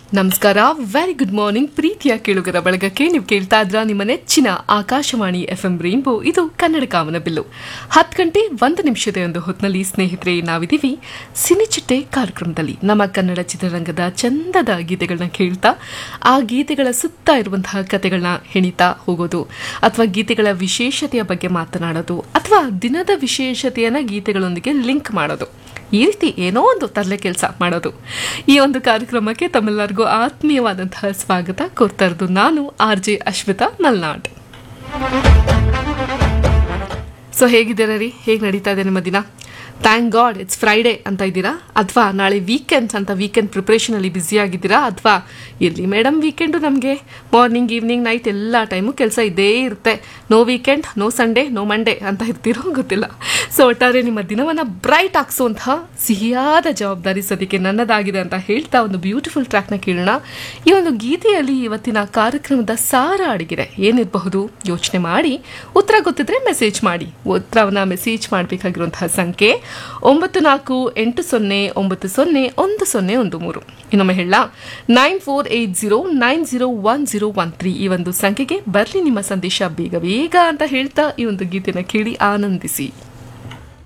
ನಮಸ್ಕಾರ very good morning ಪ್ರೀತಿಯ ಕೇಳುಗರ ಬಳಗಕ್ಕೆ ನೀವು ಕೇಳ್ತಾ ಇದ್ರ ನಿಮ್ಮ ನೆಚ್ಚಿನ ಆಕಾಶವಾಣಿ ಎಫ್ ಎಂ ರೈನ್ಬೋ ಇದು ಕನ್ನಡ ಕಾಮನ ಬಿಲ್ಲು ಹತ್ತು ಗಂಟೆ ಒಂದು ನಿಮಿಷದ ಒಂದು ಹೊತ್ತಿನಲ್ಲಿ ಸ್ನೇಹಿತರೆ ನಾವಿದ್ದೀವಿ ಸಿನಿಚಿಟ್ಟೆ ಕಾರ್ಯಕ್ರಮದಲ್ಲಿ ನಮ್ಮ ಕನ್ನಡ ಚಿತ್ರರಂಗದ ಚಂದದ ಗೀತೆಗಳನ್ನ ಕೇಳ್ತಾ ಆ ಗೀತೆಗಳ ಸುತ್ತ ಇರುವಂತಹ ಕತೆಗಳನ್ನ ಹೆಣಿತಾ ಹೋಗೋದು ಅಥವಾ ಗೀತೆಗಳ ವಿಶೇಷತೆಯ ಬಗ್ಗೆ ಮಾತನಾಡೋದು ಅಥವಾ ದಿನದ ವಿಶೇಷತೆಯನ್ನ ಗೀತೆಗಳೊಂದಿಗೆ ಲಿಂಕ್ ಮಾಡೋದು ಈ ರೀತಿ ಏನೋ ಒಂದು ತರಲೆ ಕೆಲಸ ಮಾಡೋದು ಈ ಒಂದು ಕಾರ್ಯಕ್ರಮಕ್ಕೆ ತಮ್ಮೆಲ್ಲರಿಗೂ ಆತ್ಮೀಯವಾದಂತಹ ಸ್ವಾಗತ ಕೋರ್ತಾ ಇರೋದು ನಾನು R J Ashvitha Malnad so ಹೇಗಿದ್ದೀರಾ ರೀ ಹೇಗೆ ನಡೀತಾ ಇದೆ ನಿಮ್ಮ ದಿನ ಥ್ಯಾಂಕ್ ಗಾಡ್ ಇಟ್ಸ್ ಫ್ರೈಡೇ ಅಂತ ಇದ್ದೀರಾ ಅಥವಾ ನಾಳೆ ವೀಕೆಂಡ್ಸ್ ಅಂತ ವೀಕೆಂಡ್ ಪ್ರಿಪ್ರೇಷನಲ್ಲಿ ಬ್ಯುಸಿ ಆಗಿದ್ದೀರಾ ಅಥವಾ ಇರಲಿ ಮೇಡಮ್ ವೀಕೆಂಡು ನಮಗೆ ಮಾರ್ನಿಂಗ್ ಈವ್ನಿಂಗ್ ನೈಟ್ ಎಲ್ಲ ಟೈಮು ಕೆಲಸ ಇದ್ದೇ ಇರುತ್ತೆ no weekend no Sunday no Monday ಅಂತ ಇರ್ತಿರೋ ಗೊತ್ತಿಲ್ಲ ಸೊ ಒಟ್ಟಾರೆ ನಿಮ್ಮ ದಿನವನ್ನು ಬ್ರೈಟ್ ಹಾಕ್ಸುವಂತಹ ಸಿಹಿಯಾದ ಜವಾಬ್ದಾರಿ ಸದ್ಯಕ್ಕೆ ನನ್ನದಾಗಿದೆ ಅಂತ ಹೇಳ್ತಾ ಒಂದು ಬ್ಯೂಟಿಫುಲ್ ಟ್ರ್ಯಾಕ್ನ ಕೇಳೋಣ ಈ ಒಂದು ಗೀತೆಯಲ್ಲಿ ಇವತ್ತಿನ ಕಾರ್ಯಕ್ರಮದ ಸಾರ ಅಡಗಿದೆ ಏನಿರಬಹುದು ಯೋಚನೆ ಮಾಡಿ ಉತ್ತರ ಗೊತ್ತಿದ್ರೆ ಮೆಸೇಜ್ ಮಾಡಿ ಉತ್ತರವನ್ನ ಮೆಸೇಜ್ ಮಾಡಬೇಕಾಗಿರುವಂತಹ ಸಂಖ್ಯೆ ಒಂಬತ್ತು ನಾಲ್ಕು ಎಂಟು ಸೊನ್ನೆ ಒಂಬತ್ತು ಸೊನ್ನೆ ಒಂದು ಸೊನ್ನೆ ಒಂದು ಮೂರು ಇನ್ನೊಮ್ಮೆ ಹೇಳ nine four eight zero nine zero one zero one three ಈ ಒಂದು ಸಂಖ್ಯೆಗೆ ಬರಲಿ ನಿಮ್ಮ ಸಂದೇಶ ಬೇಗ ಬೇಗ ಅಂತ ಹೇಳ್ತಾ ಈ ಒಂದು ಗೀತೆನ ಕೇಳಿ ಆನಂದಿಸಿ